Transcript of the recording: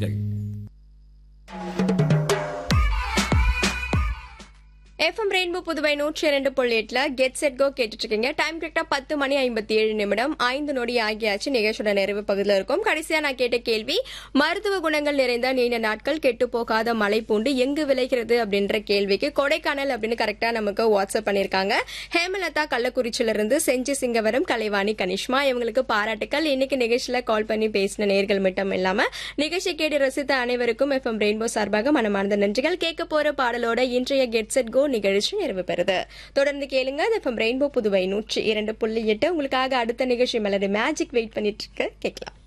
செய்யுங்கள் FM rainbow Puduvai நூற்றி இரண்டு புள்ளி எட்டுல கெட் செட் கோ கேட்டுட்டு இருக்கீங்க டைம் கரெக்டா பத்து மணி ஐம்பத்தி ஏழு நிமிடம் ஐந்து நொடி ஆகியாச்சு நிகழ்ச்சியோட நிறைவு பகுதியில் இருக்கும் கடைசியா நான் கேட்ட கேள்வி மருத்துவ குணங்கள் நிறைந்த நீண்ட நாட்கள் கெட்டு போகாத மலை பூண்டு எங்கு விளைகிறது அப்படின்ற கேள்விக்கு கொடைக்கானல் அப்படின்னு கரெக்டா நமக்கு வாட்ஸ்அப் பண்ணிருக்காங்க ஹேமலதா கள்ளக்குறிச்சியில இருந்து செஞ்சி சிங்கவரம் கலைவாணி கனிஷ்மா இவங்களுக்கு பாராட்டுக்கள் இன்னைக்கு நிகழ்ச்சியில கால் பண்ணி பேசின நேர்கள் மட்டும் இல்லாம நிகழ்ச்சி கேட்டு ரசித்த அனைவருக்கும் எஃப்எம் ரெயின்போ சார்பாக மனமார்ந்த நன்றிகள் கேட்க போற பாடலோட இன்றைய கெட் செட் கோ நிகழ்ச்சி நிறைவு பெறுது தொடர்ந்து கேளுங்க எஃப்எம் ரெயின்போ புதுவை நூற்றி இரண்டு புள்ளி எட்டு உங்களுக்காக அடுத்த நிகழ்ச்சி மெலடி மேஜிக் வெயிட் பண்ணிட்டு இருக்கு கேட்கலாம்